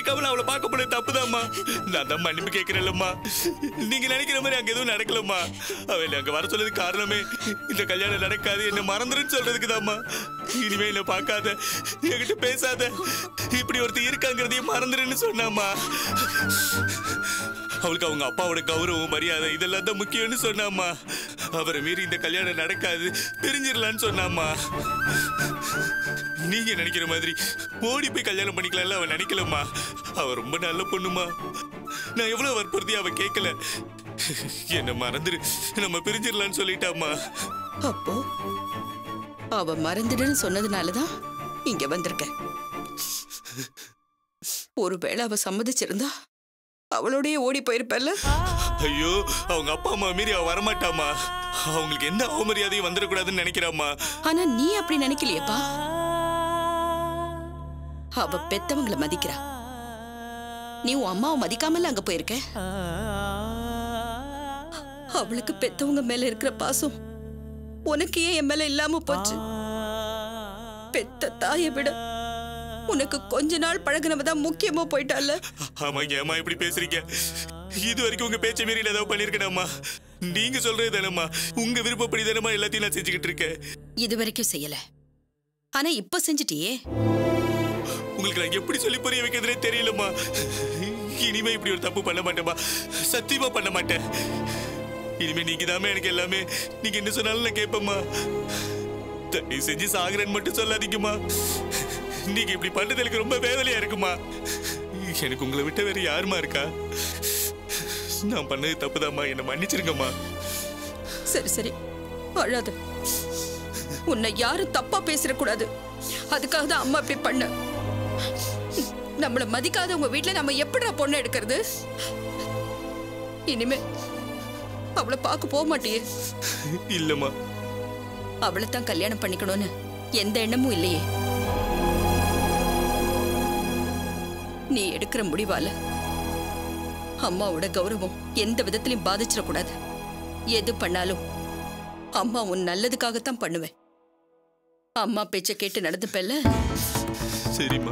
கேட்காம நான் அவளை பார்க்க போனது தப்புதாம்மா நான் தான் மன்னிப்பு கேட்கிறேன்லம்மா நீங்க நினைக்கிற மாதிரி அங்க எதுவும் நடக்கலம்மா அவள் அங்க வர சொன்னதுக்கு காரணமே இந்த கல்யாணம் நடக்காது என்ன மறந்துருன்னு சொல்றதுக்கு தாம்மா இனிமே என்ன பார்க்காத என்கிட்ட பேசாத இப்படி ஒருத்தர் இருக்காங்கிறதையும் மறந்துருன்னு சொன்னாம்மா அவளுக்கு அவங்க அப்பாவோட கௌரவம் மரியாதை இதெல்லாம் தான் முக்கியம்னு சொன்னாம்மா அவரை மீறி இந்த கல்யாணம் நடக்காது பிரிஞ்சிடலான்னு சொன்னாம்மா நீங்க நினைக்கிற மாதிரி ஓடி போய் கல்யாணம் பண்ணிக்கலாம்ல அவன் நினைக்கலம்மா அவ ரொம்ப நல்ல பொண்ணுமா நான் எவ்வளவு வற்புறுத்தி அவ கேட்கல என்ன மறந்துரு நம்ம பிரிஞ்சிடலான்னு சொல்லிட்டாம்மா அப்போ அவ மறந்துடுன்னு சொன்னதுனாலதான் இங்க வந்திருக்க ஒருவேளை அவ சம்மதிச்சிருந்தா அவளோடயே ஓடி போயிருப்பல்ல ஐயோ அவங்க அப்பா அம்மா மீறி அவ வரமாட்டாமா அவங்களுக்கு எந்த அவமரியாதையும் வந்துடக்கூடாதுன்னு நினைக்கிறாம்மா ஆனா நீ அப்படி நினைக்கலையேப்பா அவ பெத்தவங்கள மதிக்கிறா நீ உன் அம்மாவை மதிக்காமல அங்க போயிருக்க அவளுக்கு பெத்தவங்க மேல இருக்கிற பாசம் உனக்கு ஏன் என் மேல இல்லாம போச்சு பெத்த தாயை விட உனக்கு கொஞ்ச நாள் பழகினவ தான் முக்கியமா போயிட்டால ஆமாங்க ஏமா இப்படி பேசுறீங்க இது வரைக்கும் உங்க பேச்சை மீறி ஏதாவது பண்ணிருக்கேனாமா நீங்க சொல்றது தானம்மா உங்க விருப்பப்படி தானம்மா எல்லாத்தையும் நான் செஞ்சுக்கிட்டு இருக்கேன் இது வரைக்கும் செய்யல ஆனா இப்ப செஞ்சிட்டியே உங்களுக்கு நான் எப்படி சொல்லி புரிய வைக்கிறதுனே தெரியலம்மா இனிமே இப்படி ஒரு தப்பு பண்ண மாட்டேம்மா சத்தியமா பண்ண மாட்டேன் இனிமே நீங்க தாமே எனக்கு எல்லாமே நீங்க என்ன சொன்னாலும் நான் கேட்பேம்மா தயவு செஞ்சு சாகுறேன்னு மட்டும் சொல்லாதீங்கம்மா நீங்க இப்படி பண்றது எனக்கு ரொம்ப வேதனையா இருக்குமா எனக்கு உங்களை விட்ட வேற யாருமா இருக்கா நான் பண்ணது தப்புதாம்மா என்னை மன்னிச்சிருங்கம்மா சரி சரி அழாத உன்னை யாரும் தப்பா பேசிடக்கூடாது அதுக்காக தான் அம்மா இப்படி பண்ண நம்மள மதிக்காத உங்க வீட்ல நம்ம எப்படிடா பொண்ணு எடுக்கிறது இனிமே அவளை பார்க்க போக மாட்டியே இல்லம்மா அவளை தான் கல்யாணம் பண்ணிக்கணும்னு எந்த எண்ணமும் இல்லையே நீ எடுக்கிற முடிவால அம்மாவோட கௌரவம் எந்த விதத்திலையும் பாதிச்சிடக்கூடாது எது பண்ணாலும் அம்மா உன் நல்லதுக்காகத்தான் பண்ணுவேன் அம்மா பேச்ச கேட்டு நடந்துப்பல்ல சரிம்மா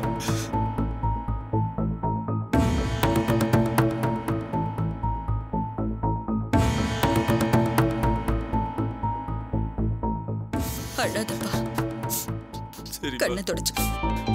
அழாதப்பா சரிம்மா கண்ணை தொடச்சுக்கோ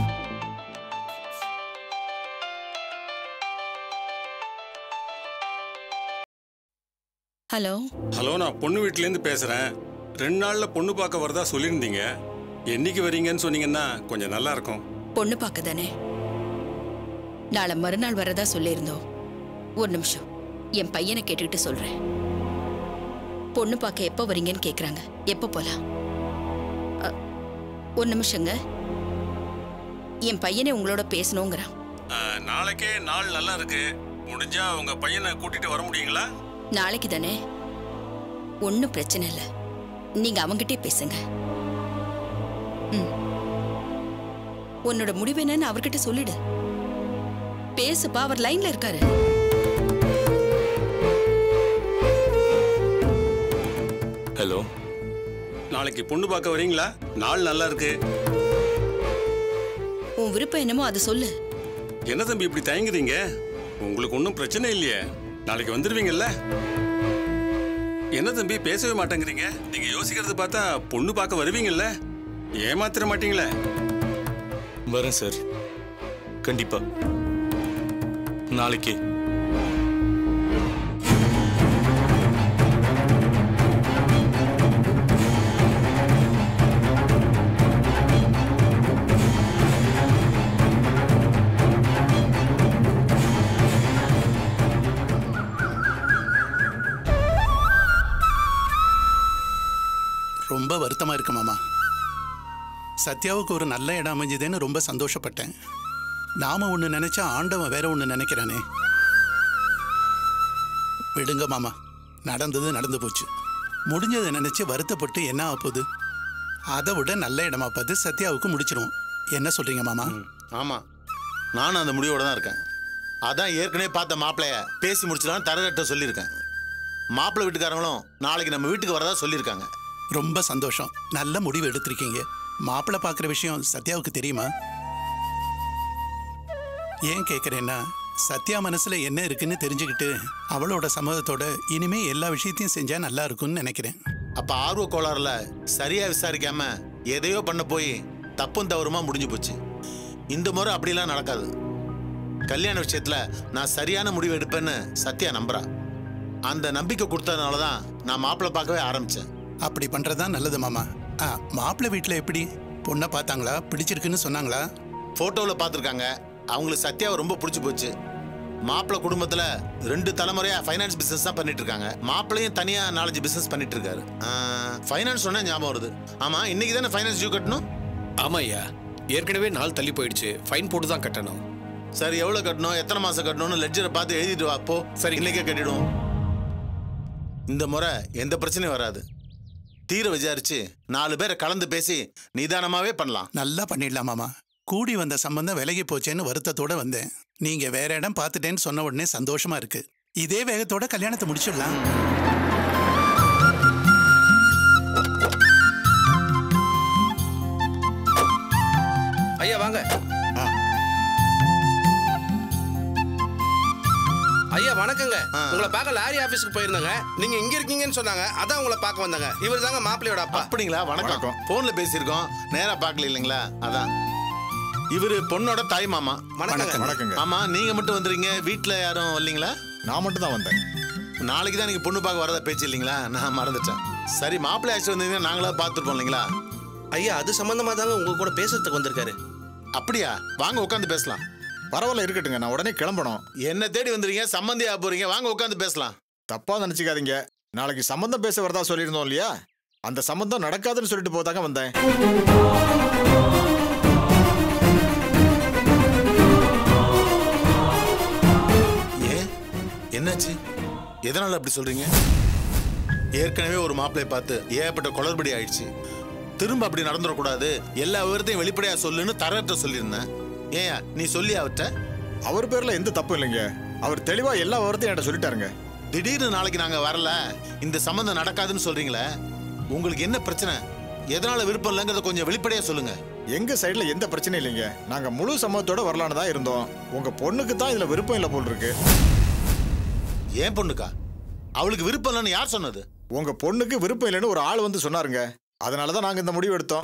ஹலோ ஹலோ நான் பொண்ணு வீட்டிலேருந்து பேசுகிறேன் ரெண்டு நாளில் பொண்ணு பார்க்க வரதா சொல்லியிருந்தீங்க என்னைக்கு வரீங்கன்னு சொன்னீங்கன்னா கொஞ்சம் நல்லா இருக்கும் பொண்ணு பார்க்க தானே நாளை மறுநாள் வரதா சொல்லியிருந்தோம் ஒரு நிமிஷம் என் பையனை கேட்டுக்கிட்டு சொல்றேன் பொண்ணு பார்க்க எப்போ வரீங்கன்னு கேட்குறாங்க எப்போ போலாம் அ, ஒரு நிமிஷங்க என் பையனை உங்களோட பேசணுங்கிறான் ஆ, நாளைக்கே நாள் நல்லா இருக்கு முடிஞ்சா உங்க பையனை கூட்டிட்டு வர முடியுங்களா நாளைக்கு தானே ஒன்றும் பிரச்சனை இல்லை நீங்க அவங்கிட்டே பேசுங்க ம். உன்னோட முடிவு என்னன்னு அவர்கிட்ட சொல்லிடு பேசுப்பா அவர் லைன்ல இருக்காரு ஹலோ நாளைக்கு பொண்ணு பார்க்க வரீங்களா நாள் நல்லா இருக்கு உன் விருப்பம் என்னமோ அதை சொல்லு என்ன தம்பி இப்படி தயங்குறீங்க உங்களுக்கு ஒன்றும் பிரச்சனை இல்லையே நாளைக்கு வந்துடுவீங்கல்ல என்ன தம்பி பேசவே மாட்டேங்கிறீங்க நீங்க யோசிக்கிறது பார்த்தா பொண்ணு பார்க்க வருவீங்கல்ல ஏமாத்திர மாட்டீங்களே வரேன் சார் கண்டிப்பா நாளைக்கே ரொம்ப வருத்தமா இருக்கு மாமா சத்யாவுக்கு ஒரு நல்ல இடம் அமைஞ்சதுன்னு ரொம்ப சந்தோஷப்பட்டேன் நாம ஒன்று நினைச்சா ஆண்டவன் வேற ஒன்று நினைக்கிறானே விடுங்க மாமா நடந்தது நடந்து போச்சு முடிஞ்சதை நினைச்சு வருத்தப்பட்டு என்ன ஆகுது அதை விட நல்ல இடமா பார்த்து சத்யாவுக்கு முடிச்சிருவோம் என்ன சொல்றீங்க மாமா ஆமாம் நானும் அந்த முடிவோட தான் இருக்கேன் அதான் ஏற்கனவே பார்த்த மாப்பிளைய பேசி முடிச்சிடலாம் தரகட்ட சொல்லியிருக்கேன் மாப்பிள்ளை வீட்டுக்காரங்களும் நாளைக்கு நம்ம வீட்டுக்கு வரதா சொல்லியிருக்காங்க ரொம்ப சந்தோஷம் நல்ல முடிவு எடுத்திருக்கீங்க மாப்பிள்ளை பார்க்குற விஷயம் சத்யாவுக்கு தெரியுமா ஏன் கேட்குறேன்னா சத்யா மனசுல என்ன இருக்குன்னு தெரிஞ்சுக்கிட்டு அவளோட சம்மதத்தோட இனிமே எல்லா விஷயத்தையும் செஞ்சா நல்லா இருக்கும்னு நினைக்கிறேன் அப்ப ஆர்வ கோளாறுல சரியா விசாரிக்காம எதையோ பண்ண போய் தப்பும் தவறுமா முடிஞ்சு போச்சு இந்த முறை அப்படிலாம் நடக்காது கல்யாண விஷயத்துல நான் சரியான முடிவு எடுப்பேன்னு சத்யா நம்புறா அந்த நம்பிக்கை கொடுத்ததுனால தான் நான் மாப்பிள்ளை பார்க்கவே ஆரம்பிச்சேன் அப்படி பண்றதா நல்லது மாமா ஆ மாப்பிள்ளை வீட்டில் எப்படி பொண்ணை பார்த்தாங்களா பிடிச்சிருக்குன்னு சொன்னாங்களா போட்டோவில் பார்த்துருக்காங்க அவங்களுக்கு சத்யாவை ரொம்ப பிடிச்சி போச்சு மாப்பிள்ளை குடும்பத்துல ரெண்டு தலைமுறையா ஃபைனான்ஸ் பிசினஸ் தான் பண்ணிட்டு இருக்காங்க மாப்பிள்ளையும் தனியா நாலஞ்சு பிசினஸ் பண்ணிட்டு இருக்காரு ஃபைனான்ஸ் சொன்னா ஞாபகம் வருது ஆமா இன்னைக்கு தானே ஃபைனான்ஸ் டியூ கட்டணும் ஆமா ஐயா ஏற்கனவே நாள் தள்ளி போயிடுச்சு ஃபைன் போட்டு தான் கட்டணும் சரி எவ்வளவு கட்டணும் எத்தனை மாசம் கட்டணும்னு லெட்ஜரை பார்த்து எழுதிட்டு வா போ சரி இன்னைக்கே கட்டிடுவோம் இந்த முறை எந்த பிரச்சனையும் வராது தீர விசாரிச்சு நாலு பேரை கலந்து பேசி நிதானமாவே பண்ணலாம் நல்லா பண்ணிடலாம் மாமா கூடி வந்த சம்பந்தம் விலகி போச்சேன்னு வருத்தத்தோட வந்தேன் நீங்க வேற இடம் பார்த்துட்டேன்னு சொன்ன உடனே சந்தோஷமா இருக்கு இதே வேகத்தோட கல்யாணத்தை முடிச்சிடலாம் ஐயா வாங்க ஐயா வணக்கங்க உங்களை பார்க்க லாரி ஆபீஸ்க்கு போயிருந்தாங்க நீங்க இங்க இருக்கீங்கன்னு சொன்னாங்க அதான் உங்களை பார்க்க வந்தாங்க இவர் தாங்க மாப்பிள்ளையோட அப்பா அப்படிங்களா வணக்கம் போன்ல பேசியிருக்கோம் நேரா பார்க்கல இல்லைங்களா அதான் இவரு பொண்ணோட தாய் மாமா வணக்கங்க வணக்கங்க ஆமா நீங்க மட்டும் வந்துறீங்க வீட்ல யாரும் இல்லைங்களா நான் மட்டும் தான் வந்தேன் நாளைக்கு தான் நீங்க பொண்ணு பார்க்க வரதா பேச்சு இல்லைங்களா நான் மறந்துட்டேன் சரி மாப்பிள்ளை ஆச்சு வந்தீங்கன்னா நாங்களா பார்த்துருப்போம் இல்லைங்களா ஐயா அது சம்பந்தமா தாங்க உங்க கூட பேசுறதுக்கு வந்திருக்காரு அப்படியா வாங்க உட்காந்து பேசலாம் பரவாயில்ல இருக்கட்டுங்க நான் உடனே கிளம்பணும் என்ன தேடி வந்துறீங்க சம்மந்தியா போறீங்க வாங்க உட்காந்து பேசலாம் தப்பா நினைச்சுக்காதீங்க நாளைக்கு சம்பந்தம் பேச வரதா சொல்லியிருந்தோம் இல்லையா அந்த சம்பந்தம் நடக்காதுன்னு சொல்லிட்டு போதாங்க வந்தேன் ஏன் என்னாச்சு எதனால அப்படி சொல்றீங்க ஏற்கனவே ஒரு மாப்பிள்ளைய பார்த்து ஏகப்பட்ட குளறுபடி ஆயிடுச்சு திரும்ப அப்படி நடந்துடக்கூடாது எல்லா விவரத்தையும் வெளிப்படையா சொல்லுன்னு தரட்ட சொல்லியிருந்தேன் ஏன் நீ சொல்லி அவர்கிட்ட அவர் பேர்ல எந்த தப்பும் இல்லைங்க அவர் தெளிவா எல்லா விவரத்தையும் என்கிட்ட சொல்லிட்டாருங்க திடீர்னு நாளைக்கு நாங்க வரல இந்த சம்மந்தம் நடக்காதுன்னு சொல்றீங்களே உங்களுக்கு என்ன பிரச்சனை எதனால விருப்பம் இல்லைங்கிறத கொஞ்சம் வெளிப்படையா சொல்லுங்க எங்க சைடுல எந்த பிரச்சனையும் இல்லைங்க நாங்க முழு சம்மதத்தோட வரலான்னு தான் இருந்தோம் உங்க பொண்ணுக்கு தான் இதுல விருப்பம் இல்லை போல் இருக்கு ஏன் பொண்ணுக்கா அவளுக்கு விருப்பம் இல்லைன்னு யார் சொன்னது உங்க பொண்ணுக்கு விருப்பம் இல்லைன்னு ஒரு ஆள் வந்து சொன்னாருங்க அதனால தான் நாங்க இந்த முடிவு எடுத்தோம்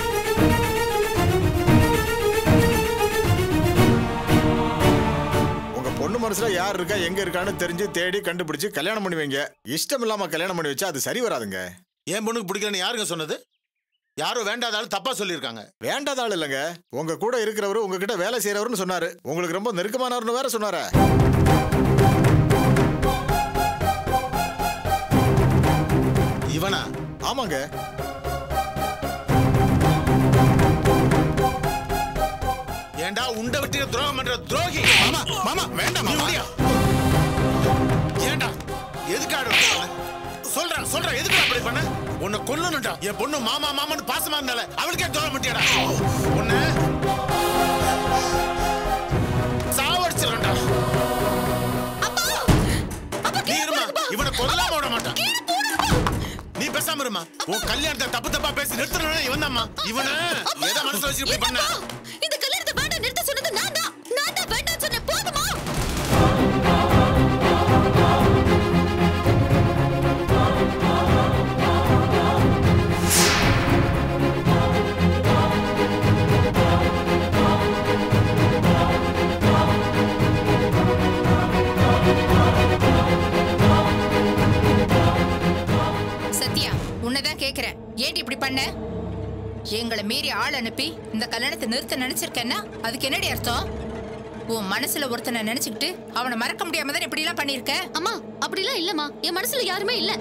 உங்க பொண்ணு மனசுல யார் இருக்கா எங்க இருக்கான்னு தெரிஞ்சு தேடி கண்டுபிடிச்சு கல்யாணம் பண்ணி வைங்க இஷ்டம் இல்லாம கல்யாணம் பண்ணி வச்சா அது சரி வராதுங்க என் பொண்ணுக்கு பிடிக்கலன்னு யாருங்க சொன்னது யாரோ வேண்டாத ஆள் தப்பா சொல்லியிருக்காங்க வேண்டாத ஆள் இல்லைங்க உங்க கூட இருக்கிறவரு உங்ககிட்ட வேலை செய்யறவருன்னு சொன்னாரு உங்களுக்கு ரொம்ப நெருக்கமானவர்னு வேற சொன்னாரே இவனா ஆமாங்க ஏண்டா உண்ட விட்டு துரோகம் பண்ற துரோகி மாமா மாமா வேண்டாம் மாமா ஏண்டா எதுக்காக சொல்றேன் சொல்றேன் எதுக்கு அப்படி பண்ண உன்னை கொல்லணும்டா என் பொண்ணு மாமா மாமான்னு பாசமா இருந்தால அவளுக்கே துரோகம் பண்ணியாடா உன்னை சாவடிச்சிடறேன்டா நீ இருமா இவனை கொல்லாம விட மாட்டான் நீ பேசாம இருமா உன் கல்யாணத்தை தப்பு தப்பா பேசி நிறுத்தணும் இவன் தான்மா இவனை எதை மனசுல வச்சு இப்படி பண்ண இந்த கல்யாணத்தை வேண்டாம் நிறுத்த சொன்னது நான் தான் நான் தான் வேண்டாம் சொன்னேன் போதுமா சத்யா உன்னதான் கேக்குறேன் ஏன் இப்படி பண்ண எங்களை மீறி ஆள் அனுப்பி இந்த கல்யாணத்தை நிறுத்த நினைச்சிருக்கேன்னா அதுக்கு என்னடி அர்த்தம் உன் மனசுல ஒருத்தனை நினைச்சுக்கிட்டு அவனை மறக்க முடியாம தான் இப்படி எல்லாம் பண்ணிருக்க அம்மா அப்படிலாம் இல்லம்மா என் மனசுல யாருமே இல்ல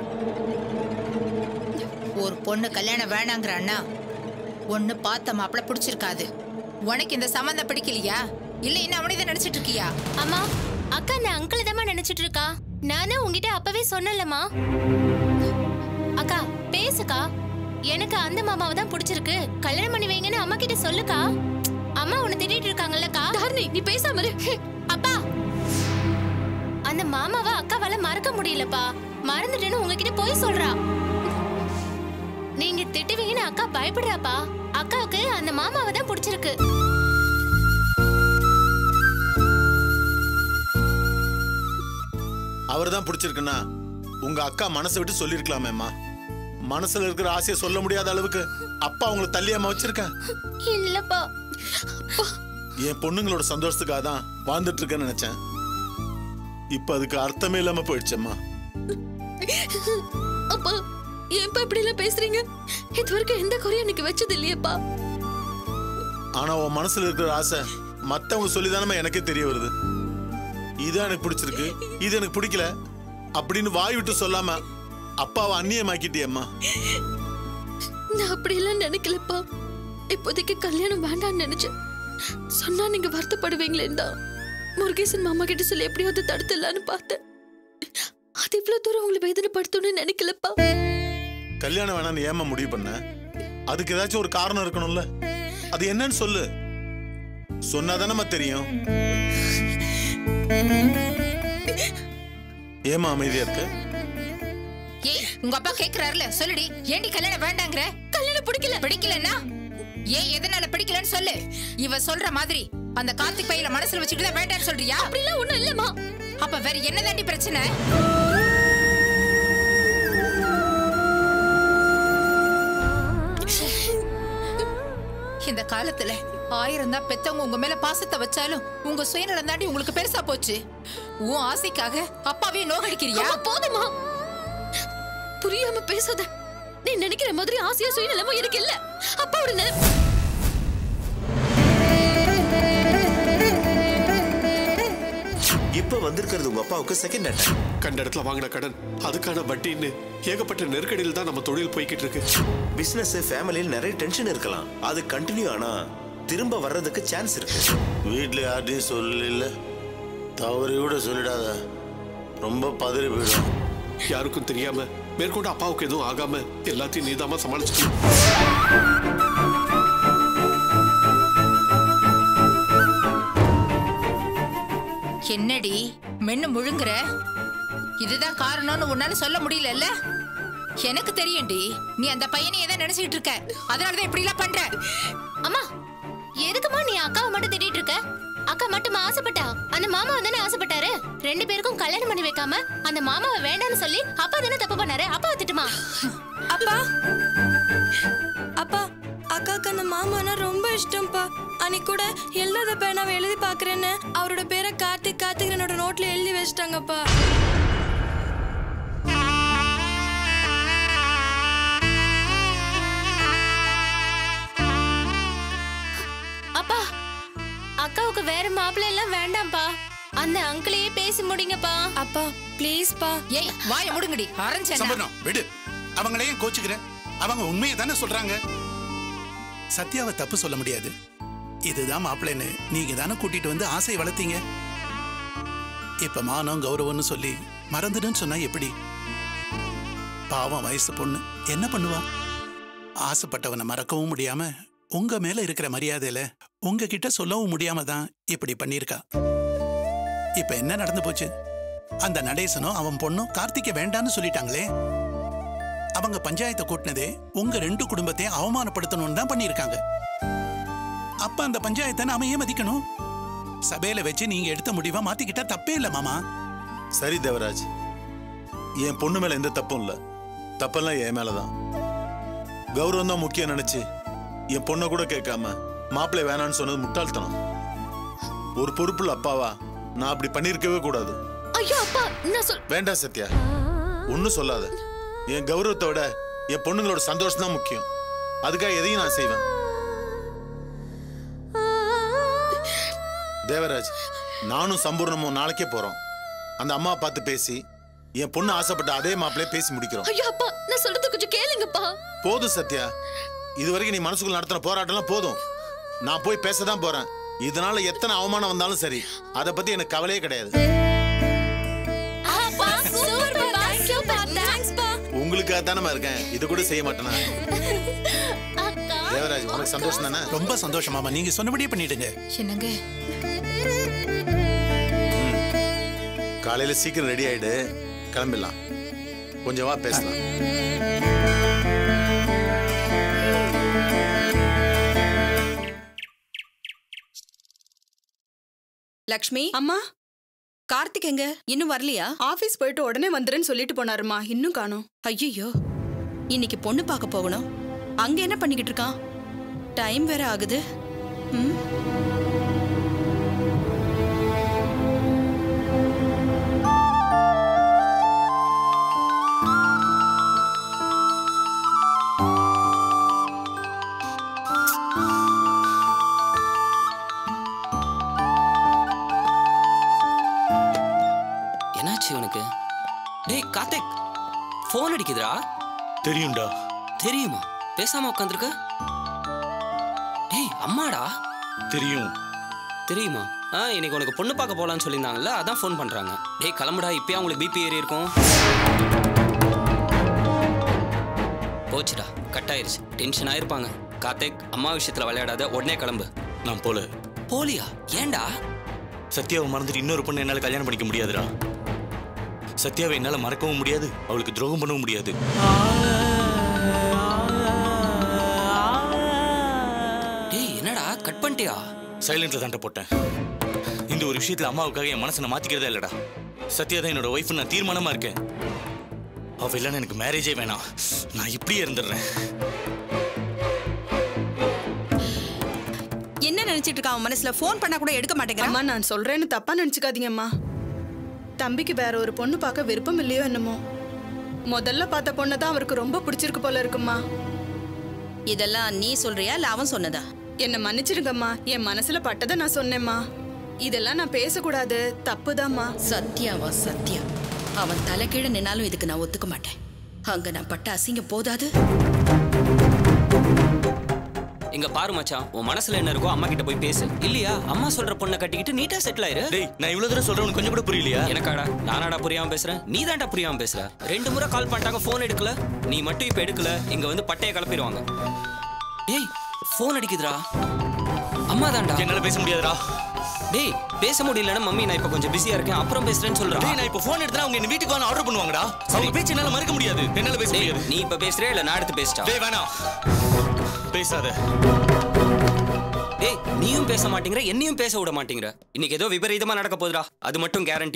ஒரு பொண்ணு கல்யாணம் வேணாங்கிற அண்ணா ஒண்ணு பார்த்த மாப்பிள பிடிச்சிருக்காது உனக்கு இந்த சம்மந்தம் பிடிக்கலையா இல்ல இன்னும் அவனை தான் நினைச்சிட்டு இருக்கியா அம்மா அக்கா நான் அங்கிள் தான் நினைச்சிட்டு இருக்கா நானும் உங்ககிட்ட அப்பவே சொன்னலம்மா அக்கா பேசுக்கா எனக்கு அந்த மாமாவை தான் பிடிச்சிருக்கு கல்யாணம் பண்ணி வைங்கன்னு அம்மா கிட்ட சொல்லுக்கா அம்மா உன்னை திட்டிட்டு இருக்காங்கல்லக்கா தாரணி நீ பேசாம இரு அப்பா அந்த மாமாவை அக்காவால மறக்க முடியலப்பா மறந்துட்டேன்னு உங்ககிட்ட போய் சொல்றா நீங்க திட்டுவீங்கன்னு அக்கா பயப்படுறாப்பா அக்காவுக்கு அந்த மாமாவை தான் பிடிச்சிருக்கு அவர் தான் பிடிச்சிருக்குன்னா உங்க அக்கா மனசை விட்டு சொல்லியிருக்கலாமேம்மா மனசுல இருக்கிற ஆசையை சொல்ல முடியாத அளவுக்கு அப்பா அவங்கள தள்ளியாம வச்சிருக்கேன் இல்லப்பா என் பொண்ணுங்களோட சந்தோஷத்துக்காக தான் வாழ்ந்துட்டு இருக்கேன்னு நினைச்சேன் இப்ப அதுக்கு அர்த்தமே இல்லாம போயிடுச்சம்மா அப்பா ஏன்பா இப்படி எல்லாம் பேசுறீங்க இது வரைக்கும் எந்த குறையும் எனக்கு வச்சது இல்லையப்பா ஆனா உன் மனசுல இருக்கிற ஆசை மத்தவங்க சொல்லிதானமா எனக்கே தெரிய வருது இது எனக்கு பிடிச்சிருக்கு இது எனக்கு பிடிக்கல அப்படின்னு வாய் விட்டு சொல்லாம அப்பாவை அந்நியமாக்கிட்டியம்மா நான் அப்படியெல்லாம் நினைக்கலப்பா இப்போதைக்கு கல்யாணம் வேண்டாம்னு நினைச்சேன் சொன்னா நீங்க வருத்தப்படுவீங்களேன்னு தான் முருகேசன் மாமா கிட்ட சொல்லி எப்படியாவது தடுத்துடலான்னு பார்த்தேன் அது இவ்வளவு தூரம் உங்களை வேதனைப்படுத்தணும்னு நினைக்கலப்பா கல்யாணம் வேணாம்னு ஏமா முடிவு பண்ண அதுக்கு ஏதாச்சும் ஒரு காரணம் இருக்கணும்ல அது என்னன்னு சொல்லு சொன்னாதானம்மா தெரியும் ஏமா அமைதியா இருக்க ஏய் உங்க அப்பா கேக்குறாருல சொல்லுடி ஏண்டி கல்யாணம் வேண்டாங்கற கல்யாணம் பிடிக்கல பிடிக்கலன்னா ஏன் எதனால பிடிக்கலன்னு சொல்லு இவ சொல்ற மாதிரி அந்த கார்த்திக் பையில மனசுல வச்சுட்டு தான் வேண்டாம்னு சொல்றியா அப்படிலாம் ஒண்ணும் இல்லம்மா அப்ப வேற என்னதாண்டி பிரச்சனை இந்த காலத்துல ஆயிரம் தான் பெத்தவங்க உங்க மேல பாசத்தை வச்சாலும் உங்க சுயநலம் தாண்டி உங்களுக்கு பெருசா போச்சு உன் ஆசைக்காக அப்பாவே நோகடிக்கிறியா அம்மா, போதுமா புரியாம பேசாத நீ நினைக்கிற மாதிரி ஆசையா சுயநலமும் எனக்கு இல்ல அப்பாவோட நிலை இப்ப வந்திருக்கிறது உங்க அப்பாவுக்கு செகண்ட் அட்டம் கண்ட இடத்துல வாங்கின கடன் அதுக்கான வட்டின்னு ஏகப்பட்ட நெருக்கடியில் தான் நம்ம தொழில் போய்கிட்டு இருக்கு பிசினஸ் ஃபேமிலியில் நிறைய டென்ஷன் இருக்கலாம் அது கண்டினியூ ஆனா திரும்ப வர்றதுக்கு சான்ஸ் இருக்கு வீட்டுல யார்ட்டையும் சொல்லல தவறி கூட சொல்லிடாத ரொம்ப பதறி போயிடும் யாருக்கும் தெரியாம மேற்கொண்டு அப்பாவுக்கு எதுவும் ஆகாம எல்லாத்தையும் நீதாமா சமாளிச்சுக்கணும் என்னடி மென்னு முழுங்குற இதுதான் காரணம்னு உன்னால சொல்ல முடியலல்ல எனக்கு தெரியும்டி நீ அந்த பையனையே தான் நினைச்சிட்டு இருக்க அதனாலதான் இப்படி எல்லாம் பண்ற அம்மா எதுக்குமா நீ அக்காவை மட்டும் திட்டிட்டு இருக்க அக்கா மட்டும் ஆசைப்பட்டா அந்த மாமாவை தானே ஆசைப்பட்டாரு ரெண்டு பேருக்கும் கல்யாணம் பண்ணி வைக்காம அந்த மாமாவை வேண்டாம்னு சொல்லி அப்பா தானே தப்பு பண்ணாரு அப்பாவை திட்டுமா அப்பா அப்பா அக்காக்கு அந்த மாமானா ரொம்ப இஷ்டம்ப்பா அன்னைக்கு கூட எழுதாத பேனாவை எழுதி பாக்குறேன்னு அவரோட பேரை கார்த்திக் கார்த்திக் என்னோட நோட்ல எழுதி வச்சிட்டாங்கப்பா அப்பா அக்காவுக்கு வேற மாப்பிள்ளை எல்லாம் வேண்டாம்ப்பா அந்த அங்கிளையே பேசி முடிங்கப்பா அப்பா ப்ளீஸ்ப்பா ஏய் வாய முடுங்கடி அரஞ்சனா சம்பரணம் விடு அவங்களே ஏன் கோச்சுக்கிற அவங்க உண்மையை தானே சொல்றாங்க சத்யாவை தப்பு சொல்ல முடியாது இதுதான் மாப்பிள்ளைன்னு நீங்க தானே கூட்டிட்டு வந்து ஆசை வளர்த்தீங்க இப்ப மானம் கௌரவம்னு சொல்லி மறந்துடுன்னு சொன்னா எப்படி பாவம் வயசு பொண்ணு என்ன பண்ணுவா ஆசைப்பட்டவனை மறக்கவும் முடியாம உங்க மேல இருக்கிற மரியாதையில உங்ககிட்ட சொல்லவும் முடியாம தான் இப்படி பண்ணியிருக்கா இப்ப என்ன நடந்து போச்சு அந்த நடேசனும் அவன் பொண்ணும் கார்த்திகை வேண்டான்னு சொல்லிட்டாங்களே அவங்க பஞ்சாயத்தை கூட்டினதே உங்க ரெண்டு குடும்பத்தையும் அவமானப்படுத்தணும்னு தான் பண்ணியிருக்காங்க அப்ப அந்த பஞ்சாயத்தை நாம ஏன் மதிக்கணும் சபையில வச்சு நீங்க எடுத்த முடிவை மாத்திக்கிட்டா தப்பே இல்ல மாமா சரி தேவராஜ் என் பொண்ணு மேல எந்த தப்பும் இல்ல தப்பெல்லாம் என் மேலதான் கௌரவம் தான் முக்கியம் நினைச்சு என் பொண்ணை கூட கேட்காம மாப்பிள்ளை வேணான்னு சொன்னது முட்டாள்தனம் ஒரு பொறுப்புள்ள அப்பாவா நான் அப்படி பண்ணியிருக்கவே கூடாது ஐயோ அப்பா நான் சொல் வேண்டாம் சத்யா ஒன்னும் சொல்லாத என் கௌரவத்தை விட என் பொண்ணுங்களோட சந்தோஷம் தான் முக்கியம் அதுக்காக எதையும் நான் செய்வேன் தேவராஜ் நானும் சம்பூர்ணமும் நாளைக்கே போறோம் அந்த அம்மா பார்த்து பேசி என் பொண்ணு ஆசைப்பட்ட அதே மாப்பிளைய பேசி முடிக்கிறோம் ஐயோ அப்பா நான் சொல்றது கொஞ்சம் கேளுங்கப்பா போதும் சத்யா இதுவரைக்கும் நீ மனசுக்குள்ள நடத்தின போராட்டம்லாம் போதும் நான் போய் பேச தான் போறேன் இதனால எத்தனை அவமானம் வந்தாலும் சரி அதை பத்தி எனக்கு கவலையே கிடையாது அப்பா சூப்பர்ப்பா தேங்க்யூப்பா தேங்க்ஸ்ப்பா உங்களுக்காக தானே இருக்கேன் இது கூட செய்ய மாட்டேனா அக்கா தேவராஜ் உனக்கு சந்தோஷம் தானே ரொம்ப சந்தோஷம் மாமா நீங்க சொன்னபடியே பண்ணிடுங்க என்னங்க காலையில சீக்கிரம் ரெடி ஆயிடு கிளம்பிடலாம் கொஞ்சம் வா பேசலாம் லக்ஷ்மி அம்மா கார்த்திக் எங்க இன்னும் வரலையா ஆபீஸ் போயிட்டு உடனே வந்துருன்னு சொல்லிட்டு போனாருமா இன்னும் காணோம் ஐயோ இன்னைக்கு பொண்ணு பார்க்க போகணும் அங்க என்ன பண்ணிக்கிட்டு இருக்கான் டைம் வேற ஆகுது ம் என்னாச்சு உனக்கு டேய் கார்த்திக் ஃபோன் அடிக்குதுடா தெரியும்டா தெரியுமா பேசாம உட்காந்துருக்க டேய் அம்மாடா தெரியும் தெரியுமா ஆ இன்னைக்கு உனக்கு பொண்ணு பார்க்க போலான்னு சொல்லியிருந்தாங்கல்ல அதான் ஃபோன் பண்றாங்க டேய் கிளம்புடா இப்பயே அவங்களுக்கு பிபி ஏறி இருக்கும் போச்சுடா கட் ஆயிருச்சு டென்ஷன் ஆயிருப்பாங்க கார்த்திக் அம்மா விஷயத்துல விளையாடாத உடனே கிளம்பு நான் போல போலியா ஏன்டா சத்யாவை மறந்துட்டு இன்னொரு பொண்ணு என்னால கல்யாணம் பண்ணிக்க முடியாதுடா சத்யாவை என்னால மறக்கவும் முடியாது அவளுக்கு துரோகம் பண்ணவும் முடியாது டேய் என்னடா கட் பண்ணிட்டியா சைலண்ட்ல தாண்ட போட்டேன் இந்த ஒரு விஷயத்துல அம்மாவுக்காக என் மனசை நான் மாத்திக்கிறதே இல்லடா சத்யா தான் என்னோட ஒய்ஃப் நான் தீர்மானமா இருக்கேன் அவ இல்லைன்னு எனக்கு மேரேஜே வேணாம் நான் இப்படியே இருந்துடுறேன் என்ன நினைச்சிட்டு இருக்கான் அவன் மனசுல ஃபோன் பண்ணா கூட எடுக்க மாட்டேங்கிறான் அம்மா நான் சொல்றேன்னு தப்பா நினைச்சுக்காதீங்கம்மா தம்பிக்கு வேற ஒரு பொண்ணு பார்க்க விருப்பம் இல்லையோ என்னமோ முதல்ல பார்த்த பொண்ணை தான் அவருக்கு ரொம்ப பிடிச்சிருக்கு போல இருக்குமா இதெல்லாம் நீ சொல்றியா இல்ல அவன் சொன்னதா என்ன மன்னிச்சிடுங்கம்மா என் மனசுல பட்டதை நான் சொன்னேம்மா இதெல்லாம் நான் பேசக்கூடாது தப்புதாம்மா சத்யாவா சத்யா அவன் தலைகீழ நின்னாலும் இதுக்கு நான் ஒத்துக்க மாட்டேன் அங்க நான் பட்ட அசிங்கம் போதாது இங்க பாரு மச்சான் உன் மனசுல என்ன இருக்கோ அம்மா கிட்ட போய் பேசு இல்லையா அம்மா சொல்ற பொண்ணை கட்டிக்கிட்டு நீட்டா செட்டில் ஆயிரு டேய் நான் இவ்வளவு தூரம் சொல்றேன் உனக்கு கொஞ்சம் கூட புரியலையா எனக்காடா நானாடா புரியாம பேசுறேன் நீ தான்டா புரியாம பேசுற ரெண்டு முறை கால் பண்ணிட்டாங்க ஃபோன் எடுக்கல நீ மட்டும் இப்ப எடுக்கல இங்க வந்து பட்டைய கிளப்பிடுவாங்க ஏய் ஃபோன் அடிக்குதுடா அம்மா தான்டா என்னால பேச முடியாதுடா டேய் பேச முடியலன்னா மம்மி நான் இப்ப கொஞ்சம் பிஸியா இருக்கேன் அப்புறம் பேசுறேன்னு சொல்றேன் டேய் நான் இப்போ ஃபோன் எடுத்தா அவங்க என்ன வீட்டுக்கு வந்து ஆர்டர் பண்ணுவாங்கடா அவங்க பேச்சு என்னால மறக்க முடியாது என்னால பேச முடியாது நீ இப்ப பேசுறியா இல்ல நான் எடுத்து பேசிட்டா டேய் வேணாம் பேசாத டேய் நீயும் பேச மாட்டேங்கிற என்னையும் பேச விட மாட்டேங்கிற இன்னைக்கு ஏதோ விபரீதமா நடக்க போகுதுடா அது மட்டும் கேரண்டி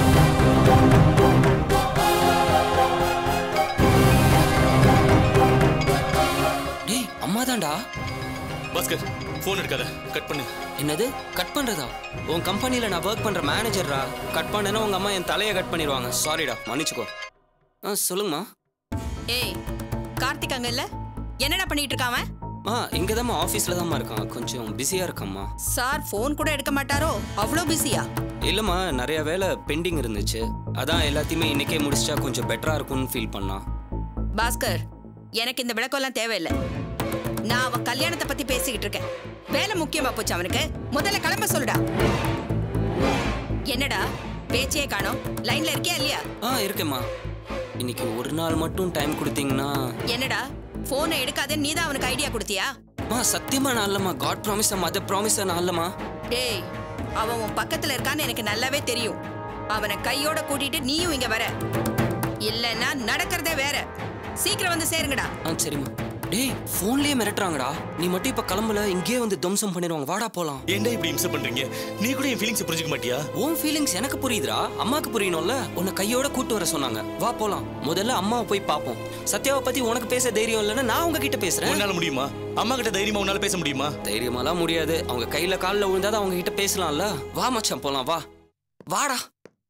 டேய் அம்மா தான்டா பாஸ்கர் ஃபோன் எடுக்காத கட் பண்ணு என்னது கட் பண்றதா உன் கம்பெனில நான் ஒர்க் பண்ற மேனேஜர்ரா கட் பண்ணேன்னா உங்க அம்மா என் தலையை கட் பண்ணிடுவாங்க சாரிடா மன்னிச்சுக்கோ ஆ சொல்லுங்கம்மா ஏய் கார்த்திக் அங்க இல்ல என்னடா பண்ணிட்டு இருக்கான் அவன் ஆ இங்க தான் ஆஃபீஸ்ல தான் இருக்கான் கொஞ்சம் பிஸியா இருக்கம்மா சார் ஃபோன் கூட எடுக்க மாட்டாரோ அவ்வளோ பிஸியா இல்லம்மா நிறைய வேலை பெண்டிங் இருந்துச்சு அதான் எல்லாத்தையுமே இன்னைக்கே முடிச்சிட்டா கொஞ்சம் பெட்டரா இருக்கும்னு ஃபீல் பண்ணா பாஸ்கர் எனக்கு இந்த விளக்கம்லாம் தேவையில்லை நான் அவன் கல்யாணத்தை பத்தி பேசிக்கிட்டு இருக்கேன் வேலை முக்கியமா போச்சு அவனுக்கு முதல்ல கிளம்ப சொல்லுடா என்னடா பேச்சே காணோம் லைன்ல இருக்கியா இல்லையா ஆ இருக்கேம்மா இன்னைக்கு ஒரு நாள் மட்டும் டைம் கொடுத்தீங்கன்னா என்னடா போனை எடுக்காத நீ தான் அவனுக்கு ஐடியா கொடுத்தியா மா சத்தியமா நான் இல்லம்மா காட் ப்ராமிஸ் மதர் ப்ராமிஸ் நான் இல்லம்மா டேய் அவன் உன் பக்கத்துல இருக்கான்னு எனக்கு நல்லாவே தெரியும் அவனை கையோட கூட்டிட்டு நீயும் இங்க வர இல்லைன்னா நடக்கிறதே வேற சீக்கிரம் வந்து சேருங்கடா ஆ சரிம்மா டேய் ஃபோன்லயே மிரட்டுறாங்கடா நீ மட்டும் இப்ப கிளம்பல இங்கேயே வந்து துவம்சம் பண்ணிடுவாங்க வாடா போலாம் ஏன்டா இப்படி இம்சை பண்றீங்க நீ கூட என் ஃபீலிங்ஸ் புரிஞ்சுக்க மாட்டியா உன் ஃபீலிங்ஸ் எனக்கு புரியுதுடா அம்மாக்கு புரியணும்ல உன்னை கையோட கூட்டு வர சொன்னாங்க வா போலாம் முதல்ல அம்மாவை போய் பாப்போம் சத்யாவை பத்தி உனக்கு பேச தைரியம் இல்லைன்னா நான் உங்ககிட்ட பேசுறேன் உன்னால முடியுமா அம்மா கிட்ட தைரியமா உன்னால பேச முடியுமா தைரியமாலாம் முடியாது அவங்க கையில கால்ல விழுந்தாதான் அவங்க கிட்ட பேசலாம்ல வா மச்சான் போலாம் வா வாடா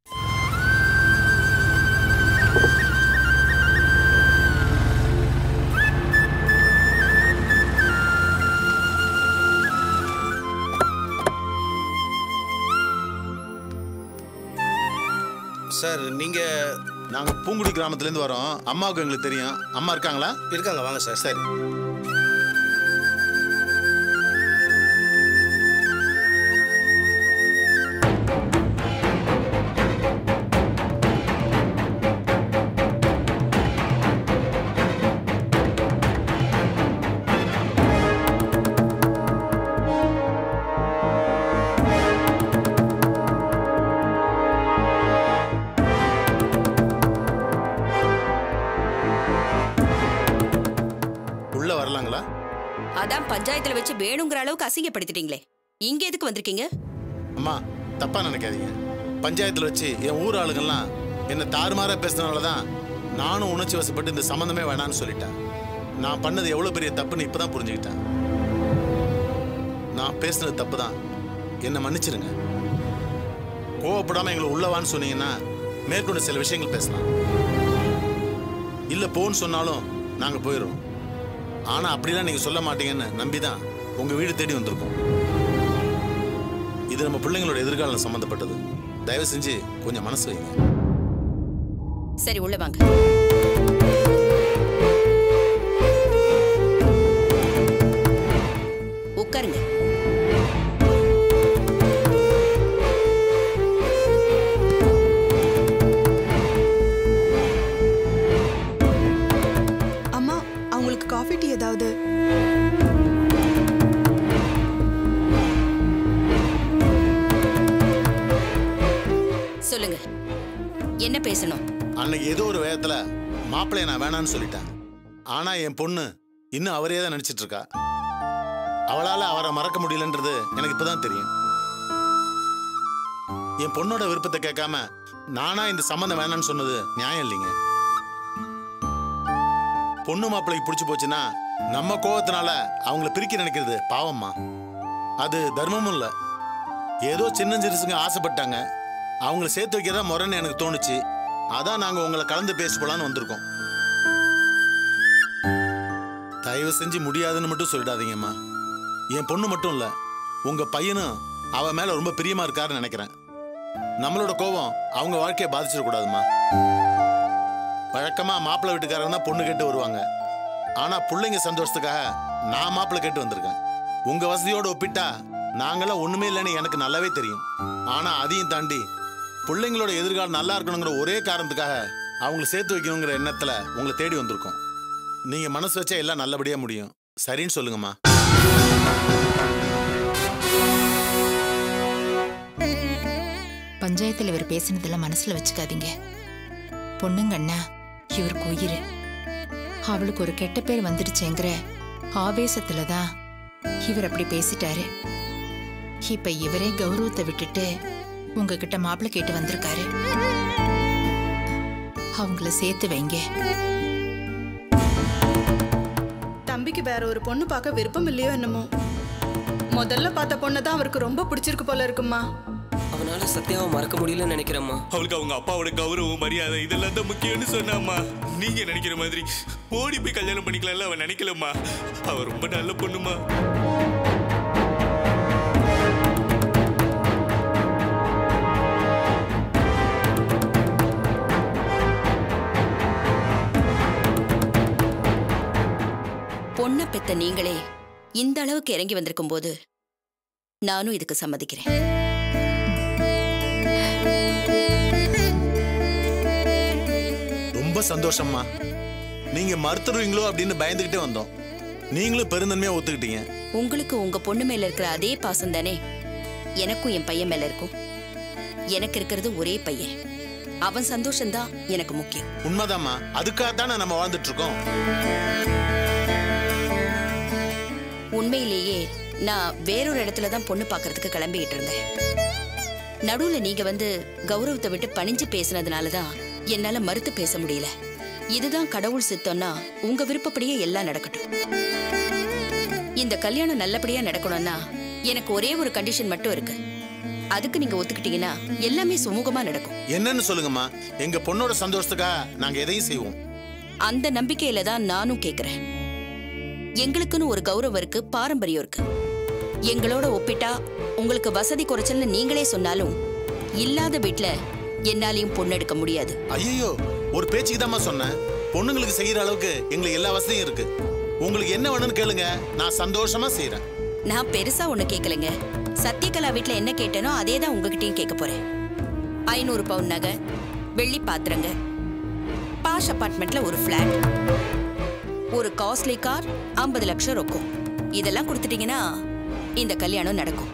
சார் நீங்க நாங்க பூங்குடி கிராமத்துல இருந்து வரோம் அம்மாவுக்கு எங்களுக்கு தெரியும் அம்மா இருக்காங்களா இருக்காங்க வாங்க சார் சரி உள்ள வரலாங்களா அதான் பஞ்சாயத்துல வச்சு வேணுங்கிற அளவுக்கு அசிங்கப்படுத்திட்டீங்களே இங்க எதுக்கு வந்திருக்கீங்க அம்மா தப்பா நினைக்காதீங்க பஞ்சாயத்துல வச்சு என் ஊர் ஆளுங்கெல்லாம் என்னை தாறுமாறா பேசுனதுனால தான் நானும் உணர்ச்சி வசப்பட்டு இந்த சம்மந்தமே வேணான்னு சொல்லிட்டேன் நான் பண்ணது எவ்வளவு பெரிய தப்புன்னு இப்பதான் புரிஞ்சுக்கிட்டேன் நான் பேசுனது தப்பு தான் என்னை மன்னிச்சிருங்க கோவப்படாம எங்களை உள்ளவான்னு சொன்னீங்கன்னா மேற்கொண்டு சில விஷயங்கள் பேசலாம் இல்ல போன்னு சொன்னாலும் நாங்க போயிடுறோம் ஆனா அப்படிலாம் நீங்க சொல்ல மாட்டீங்கன்னு நம்பிதான் உங்க வீடு தேடி வந்திருக்கோம் இது நம்ம பிள்ளைங்களோட எதிர்காலம் சம்பந்தப்பட்டது தயவு செஞ்சு கொஞ்சம் மனசு வைங்க சரி உள்ள வாங்க உட்காருங்க அம்மா அவங்களுக்கு காஃபி டீ ஏதாவது சொல்லுங்க என்ன பேசணும் அன்னைக்கு ஏதோ ஒரு வேகத்துல மாப்பிள்ளைய நான் வேணான்னு சொல்லிட்டேன் ஆனா என் பொண்ணு இன்னும் அவரே தான் நினைச்சிட்டு இருக்கா அவளால அவரை மறக்க முடியலன்றது எனக்கு இப்பதான் தெரியும் என் பொண்ணோட விருப்பத்தை கேட்காம நானா இந்த சம்மந்தம் வேணான்னு சொன்னது நியாயம் இல்லைங்க பொண்ணு மாப்பிள்ளைக்கு பிடிச்சு போச்சுன்னா நம்ம கோவத்தினால அவங்கள பிரிக்க நினைக்கிறது பாவம்மா அது தர்மமும் இல்லை ஏதோ சின்ன சிறுசுங்க ஆசைப்பட்டாங்க அவங்கள சேர்த்து வைக்கிறதா முறைன்னு எனக்கு தோணுச்சு அதான் நாங்க உங்களை கலந்து பேச போலான்னு வந்திருக்கோம் தயவு செஞ்சு முடியாதுன்னு மட்டும் சொல்லிடாதீங்கம்மா என் பொண்ணு மட்டும் இல்ல உங்க பையனும் அவ மேல ரொம்ப பிரியமா இருக்காருன்னு நினைக்கிறேன் நம்மளோட கோபம் அவங்க வாழ்க்கையை பாதிச்சிடக்கூடாதும்மா வழக்கமா மாப்பிள்ளை வீட்டுக்காரங்க தான் பொண்ணு கேட்டு வருவாங்க ஆனா பிள்ளைங்க சந்தோஷத்துக்காக நான் மாப்பிள்ளை கேட்டு வந்திருக்கேன் உங்க வசதியோட ஒப்பிட்டா நாங்களாம் ஒண்ணுமே இல்லைன்னு எனக்கு நல்லாவே தெரியும் ஆனா அதையும் தாண்டி பிள்ளைங்களோட எதிர்காலம் நல்லா இருக்கணுங்கிற ஒரே காரணத்துக்காக அவங்கள சேர்த்து வைக்கணுங்கிற எண்ணத்துல உங்களை தேடி வந்திருக்கோம் நீங்க மனசு வச்சா எல்லாம் நல்லபடியா முடியும் சரின்னு சொல்லுங்கம்மா பஞ்சாயத்துல இவர் பேசினதெல்லாம் மனசுல வச்சுக்காதீங்க பொண்ணுங்க அண்ணா இவருக்கு உயிர் அவளுக்கு ஒரு கெட்ட பேர் வந்துடுச்சேங்கிற ஆவேசத்துல தான் இவர் அப்படி பேசிட்டாரு இப்ப இவரே கௌரவத்தை விட்டுட்டு உங்ககிட்ட மாப்பிள்ளை கேட்டு வந்திருக்காரு அவங்கள சேர்த்து வைங்க தம்பிக்கு வேற ஒரு பொண்ணு பார்க்க விருப்பம் இல்லையோ என்னமோ முதல்ல பார்த்த பொண்ணு தான் அவருக்கு ரொம்ப பிடிச்சிருக்கு போல இருக்குமா அவனால சத்யாவை மறக்க முடியலன்னு நினைக்கிறேம்மா அவளுக்கு அவங்க அப்பாவோட கௌரவம் மரியாதை இதெல்லாம் தான் முக்கியம்னு சொன்னாம்மா நீங்க நினைக்கிற மாதிரி ஓடி போய் கல்யாணம் பண்ணிக்கலாம்ல அவன் நினைக்கலம்மா அவ ரொம்ப நல்ல பொண்ணுமா பொண்ணை பெத்த நீங்களே இந்த அளவுக்கு இறங்கி வந்திருக்கும் போது நானும் இதுக்கு சம்மதிக்கிறேன் ரொம்ப சந்தோஷம்மா நீங்க மறுத்துருவீங்களோ அப்படின்னு பயந்துகிட்டே வந்தோம் நீங்களும் பெருந்தன்மையா ஒத்துக்கிட்டீங்க உங்களுக்கு உங்க பொண்ணு மேல இருக்கிற அதே பாசம் தானே எனக்கும் என் பையன் மேல இருக்கும் எனக்கு இருக்கிறது ஒரே பையன் அவன் சந்தோஷம்தான் எனக்கு முக்கியம் உண்மைதாம்மா அதுக்காக தானே நம்ம வாழ்ந்துட்டு இருக்கோம் உண்மையிலேயே நான் வேறொரு இடத்துல தான் பொண்ணு பார்க்கறதுக்கு கிளம்பிக்கிட்டு இருந்தேன் நடுவுல நீங்க வந்து கௌரவத்தை விட்டு பணிஞ்சு பேசுனதுனால தான் என்னால மறுத்து பேச முடியல இதுதான் கடவுள் சித்தம்னா உங்க விருப்பப்படியே எல்லாம் நடக்கட்டும் இந்த கல்யாணம் நல்லபடியா நடக்கணும்னா எனக்கு ஒரே ஒரு கண்டிஷன் மட்டும் இருக்கு அதுக்கு நீங்க ஒத்துக்கிட்டீங்கன்னா எல்லாமே சுமூகமா நடக்கும் என்னன்னு சொல்லுங்கம்மா எங்க பொண்ணோட சந்தோஷத்துக்காக நாங்க எதையும் செய்வோம் அந்த நம்பிக்கையில தான் நானும் கேக்குறேன் எங்களுக்குன்னு ஒரு கௌரவம் இருக்கு பாரம்பரியம் இருக்கு எங்களோட ஒப்பிட்டா உங்களுக்கு வசதி குறைச்சல்னு நீங்களே சொன்னாலும் இல்லாத வீட்ல என்னாலையும் பொண்ணு எடுக்க முடியாது ஐயோ ஒரு பேச்சுக்கு தாம்மா சொன்னேன் பொண்ணுங்களுக்கு செய்யற அளவுக்கு எங்களுக்கு எல்லா வசதியும் இருக்கு உங்களுக்கு என்ன வேணும்னு கேளுங்க நான் சந்தோஷமா செய்யறேன் நான் பெருசா ஒண்ணு கேட்கலங்க சத்யகலா வீட்ல என்ன கேட்டேனோ அதே தான் உங்ககிட்டயும் கேட்க போறேன் ஐநூறு பவுன் நகை வெள்ளி பாத்திரங்க பாஷ் அபார்ட்மெண்ட்ல ஒரு ஃபிளாட் ஒரு காஸ்ட்லி கார் ஐம்பது லட்சம் ரொக்கம் இதெல்லாம் கொடுத்துட்டீங்கன்னா இந்த கல்யாணம் நடக்கும்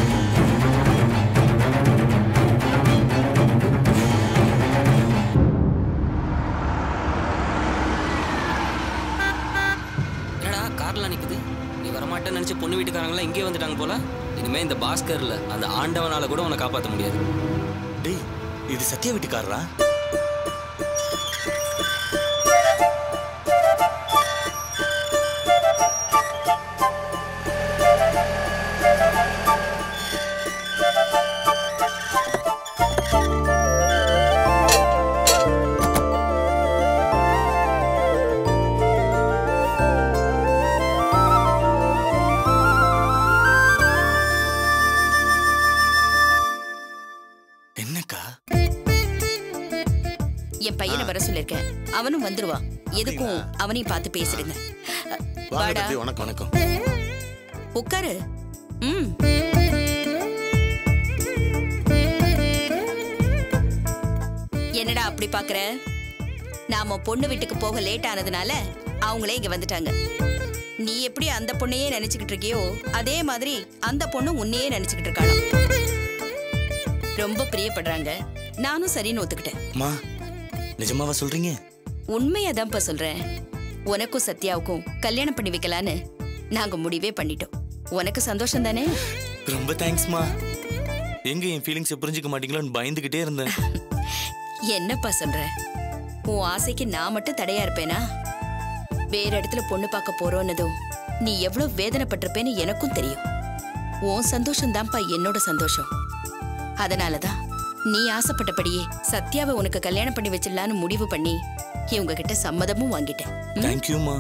என்னடா கார்லாம் நிக்குது நீ வரமாட்டேன்னு நினைச்சு பொண்ணு வீட்டுக்காரங்களாம் இங்கே வந்துட்டாங்க போல இனிமே இந்த பாஸ்கர்ல அந்த ஆண்டவனால கூட உன்னை காப்பாற்ற முடியாது டேய் இது சத்யா வீட்டுக்காரரா என்னக்கா என் பையனை வர சொல்லிருக்கேன் அவனும் வந்துருவான் எதுக்கும் அவனையும் பார்த்து பேசிடுங்க வாங்க வாடா தம்பி வணக்கம் வணக்கம் உட்காரு ம் என்னடா அப்படி பாக்குற நாம பொண்ணு வீட்டுக்கு போக லேட் ஆனதுனால அவங்களே இங்க வந்துட்டாங்க நீ எப்படி அந்த பொண்ணையே நினைச்சுக்கிட்டு இருக்கியோ அதே மாதிரி அந்த பொண்ணு உன்னையே நினைச்சுக்கிட்டு இருக்காளாம் ரொம்ப பிரியப்படுறாங்க நானும் சரின்னு ஒத்துக்கிட்டேன் மா நிஜமாவா சொல்றீங்க உண்மையதான்ப்பா சொல்றேன் உனக்கும் சத்யாவுக்கும் கல்யாணம் பண்ணி வைக்கலான்னு நாங்க முடிவே பண்ணிட்டோம் உனக்கு சந்தோஷம் தானே ரொம்ப தேங்க்ஸ்மா எங்க என் ஃபீலிங்ஸை புரிஞ்சுக்க மாட்டீங்களோன்னு பயந்துகிட்டே இருந்தேன் என்னப்பா சொல்ற உன் ஆசைக்கு நான் மட்டும் தடையா இருப்பேனா வேற இடத்துல பொண்ணு பார்க்க போறோன்னதும் நீ எவ்வளவு வேதனைப்பட்டிருப்பேன்னு எனக்கும் தெரியும் உன் சந்தோஷம் தான்ப்பா என்னோட சந்தோஷம் அதனாலதான் நீ ஆசைப்பட்டபடியே சத்யாவை உனக்கு கல்யாணம் பண்ணி வச்சிடலான்னு முடிவு பண்ணி இவங்க கிட்ட சம்மதமும் வாங்கிட்டேன் ம்? தேங்க்யூமா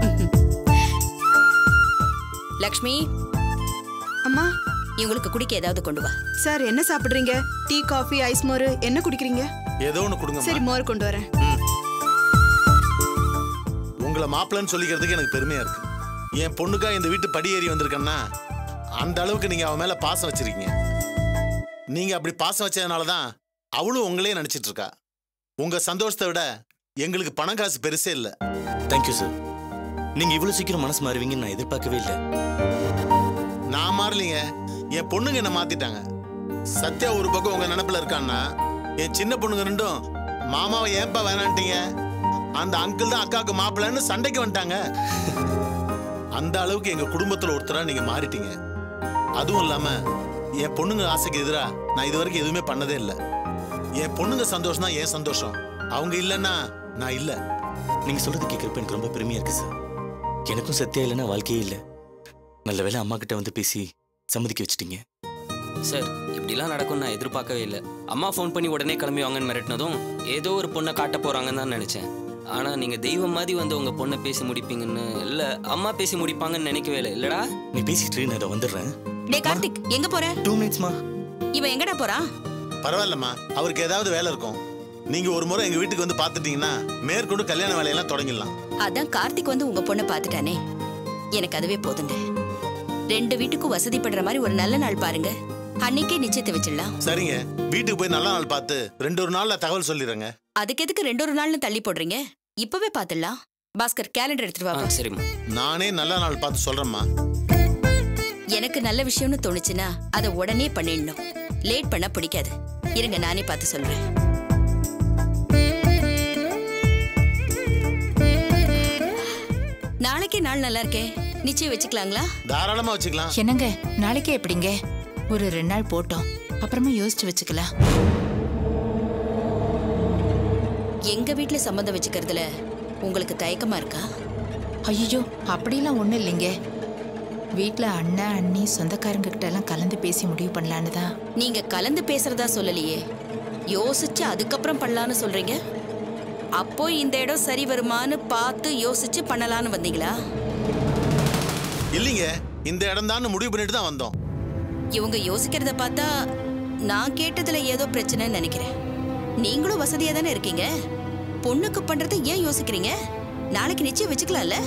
லக்ஷ்மி அம்மா இவங்களுக்கு குடிக்க ஏதாவது கொண்டு வா சார் என்ன சாப்பிடுறீங்க டீ காஃபி ஐஸ் மோர் என்ன குடிக்கிறீங்க ஏதோ ஒன்று கொடுங்க சரி மோர் கொண்டு வரேன் உங்களை மாப்பிள்ளைன்னு சொல்லிக்கிறதுக்கு எனக்கு பெருமையா இருக்கு என் பொண்ணுக்கா இந்த வீட்டு படி ஏறி வந்திருக்கேன்னா அந்த அளவுக்கு நீங்க அவன் மேல பாசம் வச்சிருக்கீங்க நீங்க அப்படி பாசம் வச்சதுனால தான் அவளும் உங்களே நினைச்சிட்டு இருக்கா உங்க சந்தோஷத்தை விட எங்களுக்கு பணம் காசு பெருசே இல்லை தேங்க்யூ சார் நீங்க இவ்வளவு சீக்கிரம் மனசு மாறுவீங்கன்னு நான் எதிர்பார்க்கவே இல்லை நான் மாறலீங்க என் பொண்ணுங்க என்ன மாத்திட்டாங்க சத்யா ஒரு பக்கம் உங்க நினைப்புல இருக்கான்னா என் சின்ன பொண்ணுங்க ரெண்டும் மாமாவை ஏன்பா வேணான்ட்டீங்க அந்த அங்கிள் தான் அக்காவுக்கு மாப்பிள்ளைன்னு சண்டைக்கு வந்துட்டாங்க அந்த அளவுக்கு எங்க குடும்பத்துல ஒருத்தரா நீங்க மாறிட்டீங்க அதுவும் இல்லாம என் பொண்ணுங்க ஆசைக்கு எதிரா நான் இது வரைக்கும் எதுவுமே பண்ணதே இல்லை என் பொண்ணுங்க சந்தோஷம் தான் என் சந்தோஷம் அவங்க இல்லைன்னா நான் இல்லை நீங்க சொல்றது கேட்கறப்ப எனக்கு ரொம்ப பெருமையா இருக்கு சார் எனக்கும் சத்தியா இல்லைன்னா வாழ்க்கையே இல்லை நல்ல வேளை அம்மா கிட்ட வந்து பேசி சம்மதிக்க வச்சிட்டீங்க சார் இப்படிலாம் நடக்கும் நான் எதிர்பார்க்கவே இல்லை அம்மா ஃபோன் பண்ணி உடனே கிளம்பி வாங்கன்னு மிரட்டினதும் ஏதோ ஒரு பொண்ணை காட்ட போறாங்கன்னு தான் நினைச்சேன் ஆனா நீங்க தெய்வம் மாதிரி வந்து உங்க பொண்ணை பேசி முடிப்பீங்கன்னு இல்ல அம்மா பேசி முடிப்பாங்கன்னு நினைக்கவே இல்லை இல்லடா நீ பேசிட்டு இரு, நான் இதை வந்துடுறேன் டே கார்த்திக் எங்க போற டூ மினிட்ஸ்மா இவன் எங்கடா போறான் பரவாயில்லம்மா அவருக்கு ஏதாவது வேலை இருக்கும் நீங்க ஒரு முறை எங்க வீட்டுக்கு வந்து பார்த்துட்டீங்கன்னா மேற்கொண்டு கல்யாண வேலையெல்லாம் தொடங்கிடலாம் அதான் கார்த்திக் வந்து உங்க பொண்ணை பார்த்துட்டானே எனக்கு அதுவே போதுங்க ரெண்டு வீட்டுக்கும் வசதிப்படுற மாதிரி ஒரு நல்ல நாள் பாருங்க அன்னைக்கே நிச்சயத்தை வச்சிடலாம் சரிங்க வீட்டுக்கு போய் நல்ல நாள் பார்த்து ரெண்டு ஒரு நாள்ல தகவல் சொல்லிடுறேங்க அதுக்கு எதுக்கு ரெண்டு ஒரு நாள்னு தள்ளி போடுறீங்க இப்பவே பார்த்துடலாம் பாஸ்கர் கேலண்டர் எடுத்துட்டு வா சரிம்மா நானே நல்ல நாள் பார்த்து சொல்றேம்மா எனக்கு நல்ல விஷயம்னு தோணுச்சுன்னா அதை உடனே பண்ணிடணும் லேட் பண்ண பிடிக்காது இருங்க நானே பார்த்து சொல்றேன் நாளைக்கே நாள் நல்லா இருக்கே நிச்சயம் வச்சுக்கலாங்களா தாராளமா வச்சுக்கலாம் என்னங்க நாளைக்கே எப்படிங்க ஒரு ரெண்டு நாள் போட்டோம் அப்புறமா யோசிச்சு வச்சுக்கலாம் எங்க வீட்ல சம்மந்தம் வச்சுக்கிறதுல உங்களுக்கு தயக்கமா இருக்கா ஐயோ அப்படிலாம் ஒன்றும் இல்லைங்க வீட்டில் அண்ணன் அண்ணி சொந்தக்காரங்க கிட்ட எல்லாம் கலந்து பேசி முடிவு பண்ணலான்னு தான் நீங்க கலந்து பேசுறதா சொல்லலையே யோசிச்சு அதுக்கப்புறம் பண்ணலான்னு சொல்றீங்க அப்போ இந்த இடம் சரி வருமான்னு பார்த்து யோசிச்சு பண்ணலான்னு வந்தீங்களா இல்லைங்க இந்த இடம் தான் முடிவு பண்ணிட்டு தான் வந்தோம் இவங்க யோசிக்கிறத பார்த்தா நான் கேட்டதுல ஏதோ பிரச்சனைன்னு நினைக்கிறேன் நீங்களும் வசதியா தானே இருக்கீங்க பொண்ணுக்கு பண்றதை ஏன் யோசிக்கிறீங்க நாளைக்கு நிச்சயம் வச்சுக்கலாம்ல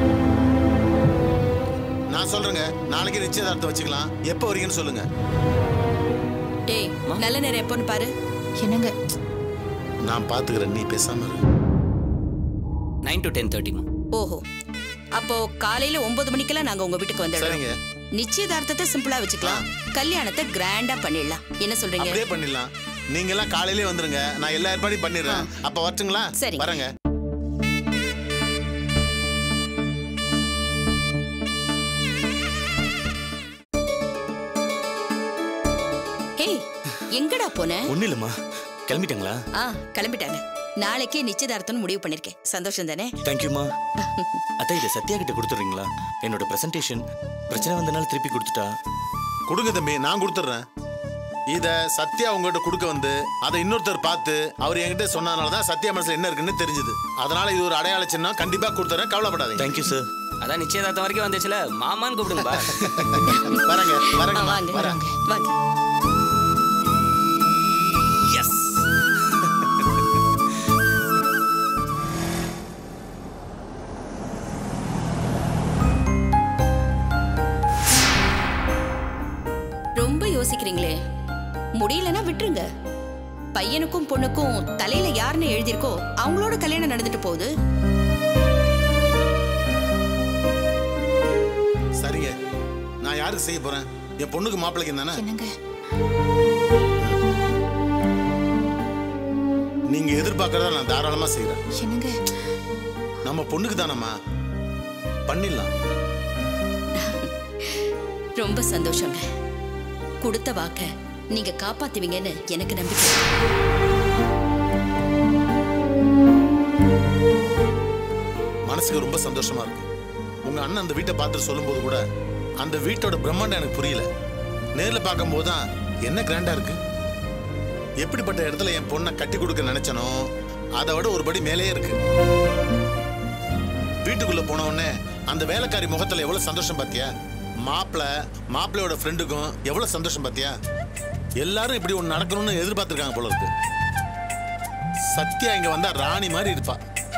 நான் சொல்றேங்க நாளைக்கு நிச்சயதார்த்தம் வச்சுக்கலாம் எப்போ வரீங்கன்னு சொல்லுங்க டேய் நல்ல நேரம் எப்போன்னு பாரு என்னங்க நான் பாத்துக்கிறேன் நீ பேசாம இரு. நைன் டு டென் தேர்ட்டிமா ஓஹோ அப்போ காலையில ஒன்பது மணிக்கெல்லாம் நாங்க உங்க வீட்டுக்கு வந்துடுறோம் சரிங்க நிச்சயதார்த்தத்தை சிம்பிளா வச்சுக்கலாம் கல்யாணத்தை கிராண்டா பண்ணிடலாம் என்ன சொல்றீங்க அப்படியே பண்ணிடலாம் நீங்க எல்லாம் காலையிலே வந்துருங்க நான் எல்லா ஏற்பாடையும் பண்ணிடுறேன் அப்ப வரட்டுங்களா சரி. வரேங்க ஹே எங்கடா போன ஒன்றும் இல்லைம்மா கிளம்பிட்டாங்களா ஆ கிளம்பிட்டாங்க நாளைக்கே நிச்சயதார்த்தம்னு முடிவு பண்ணிருக்கேன் சந்தோஷம் தானே தேங்க்யூமா அத்தை இதை சத்யா கிட்ட கொடுத்துறீங்களா என்னோட பிரசன்டேஷன் பிரச்சனை வந்தனால திருப்பி கொடுத்துட்டா கொடுங்க தம்பி நான் கொடுத்துட்றேன் இத சத்யா உங்ககிட்ட கொடுக்க வந்து அதை இன்னொருத்தர் பார்த்து அவர் என்கிட்ட சொன்னதுனால தான் சத்யா மனசுல என்ன இருக்குன்னு தெரிஞ்சது அதனால இது ஒரு அடையாள சின்னம் கண்டிப்பா கொடுத்துறேன் கவலைப்படாதீங்க தேங்க்யூ சார் அதான் நிச்சயதார்த்தம் வரைக்கும் வந்துச்சுல மாமான்னு கூப்பிடுங்கப்பா வரங்க வரங்க வாங்க வரங்க வாங்க எஸ் ரொம்ப யோசிக்கிறீங்களே முடியலன்னா விட்டுருங்க பையனுக்கும் பொண்ணுக்கும் தலையில யாருன்னு எழுதியிருக்கோ அவங்களோட கல்யாணம் நடந்துட்டு போகுது சரிங்க நான் யாருக்கு செய்ய போறேன் என் பொண்ணுக்கு மாப்பிள்ளைக்கு தானே நீங்க எதிர்பார்க்கறத நான் தாராளமா செய்யறேன் என்னங்க நம்ம பொண்ணுக்கு தானம்மா பண்ணிடலாம் ரொம்ப சந்தோஷங்க கொடுத்த வாக்க நீங்க காப்பாத்துவீங்கன்னு எனக்கு நம்பிக்கை மனசுக்கு ரொம்ப சந்தோஷமா இருக்கு உங்க அண்ணன் அந்த வீட்டை பார்த்து சொல்லும்போது கூட அந்த வீட்டோட பிரம்மாண்டம் எனக்கு புரியல நேர்ல பார்க்கும்போது தான் என்ன கிராண்டா இருக்கு எப்படிப்பட்ட இடத்துல என் பொண்ணை கட்டி கொடுக்க நினைச்சனோ அதை விட ஒரு படி மேலேயே இருக்கு வீட்டுக்குள்ள போன உடனே அந்த வேலைக்காரி முகத்துல எவ்வளவு சந்தோஷம் பாத்தியா மாப்பிள்ள மாப்பிள்ளையோட ஃப்ரெண்டுக்கும் எவ்வளவு சந்தோஷம் பாத்தியா எல்லாரும் இப்படி ஒன்று நடக்கணும்னு எதிர்பார்த்திருக்காங்க போல இருக்கு சத்யா இங்க வந்தா ராணி மாதிரி இருப்பா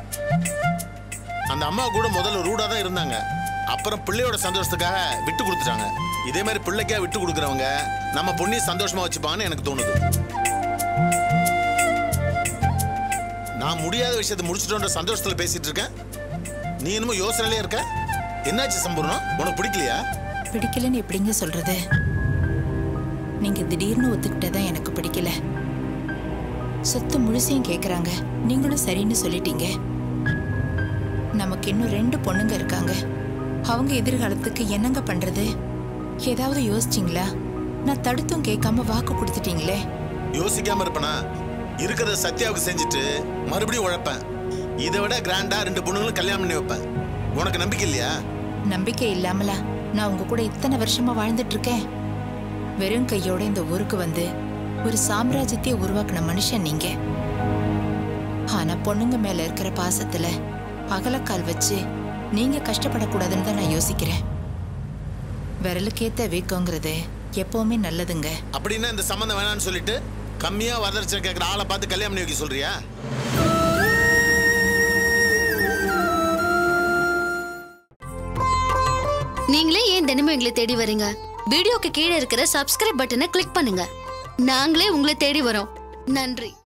அந்த அம்மா கூட முதல்ல ரூடா தான் இருந்தாங்க அப்புறம் பிள்ளையோட சந்தோஷத்துக்காக விட்டு கொடுத்துட்டாங்க இதே மாதிரி பிள்ளைக்கா விட்டு கொடுக்குறவங்க நம்ம பொண்ணையும் சந்தோஷமா வச்சுப்பாங்கன்னு எனக்கு தோணுது நான் முடியாத விஷயத்தை முடிச்சிட்டோன்ற சந்தோஷத்துல பேசிட்டு இருக்கேன் நீ என்னமோ யோசனையிலே இருக்க என்னாச்சு சம்பூர்ணம் உனக்கு பிடிக்கலையா பிடிக்கலன்னு எப்படிங்க சொல்றது நீங்க திடீர்னு ஒத்துக்கிட்டதான் எனக்கு பிடிக்கல சொத்து முழுசையும் கேக்குறாங்க நீங்களும் சரின்னு சொல்லிட்டீங்க நமக்கு இன்னும் ரெண்டு பொண்ணுங்க இருக்காங்க அவங்க எதிர்காலத்துக்கு என்னங்க பண்றது ஏதாவது யோசிச்சிங்களா நான் தடுத்தும் கேட்காம வாக்கு கொடுத்துட்டீங்களே யோசிக்காம இருப்பனா இருக்கிறத சத்யாவுக்கு செஞ்சுட்டு மறுபடியும் உழைப்பேன் இதை விட கிராண்டா ரெண்டு பொண்ணுங்களும் கல்யாணம் பண்ணி வைப்பேன் உனக்கு நம்பிக்கை இல்லையா நம்பிக்கை இல்லாமலா நான் உங்க கூட இத்தனை வருஷமா வாழ்ந்துட்டு இருக்கேன் வெறும் கையோட இந்த ஊருக்கு வந்து ஒரு சாம்ராஜ்யத்தையே உருவாக்குன மனுஷன் நீங்க ஆனா பொண்ணுங்க மேல இருக்கிற பாசத்துல அகலக்கால் வச்சு நீங்க கஷ்டப்படக்கூடாதுன்னு தான் நான் யோசிக்கிறேன் விரலுக்கேத்த வீக்கங்கிறது எப்பவுமே நல்லதுங்க அப்படின்னா இந்த சம்மந்தம் வேணாம்னு சொல்லிட்டு கம்மியா வரதட்சணை கேட்குற ஆளை பார்த்து கல்யாணம் பண்ணி வைக்க சொல்றியா நீங்களே ஏன் தினமும் எங்களை தேடி வரீங்க வீடியோக்கு கீழே இருக்கிற சப்ஸ்கிரைப் பட்டனை கிளிக் பண்ணுங்க நாங்களே உங்களை தேடி வரோம் நன்றி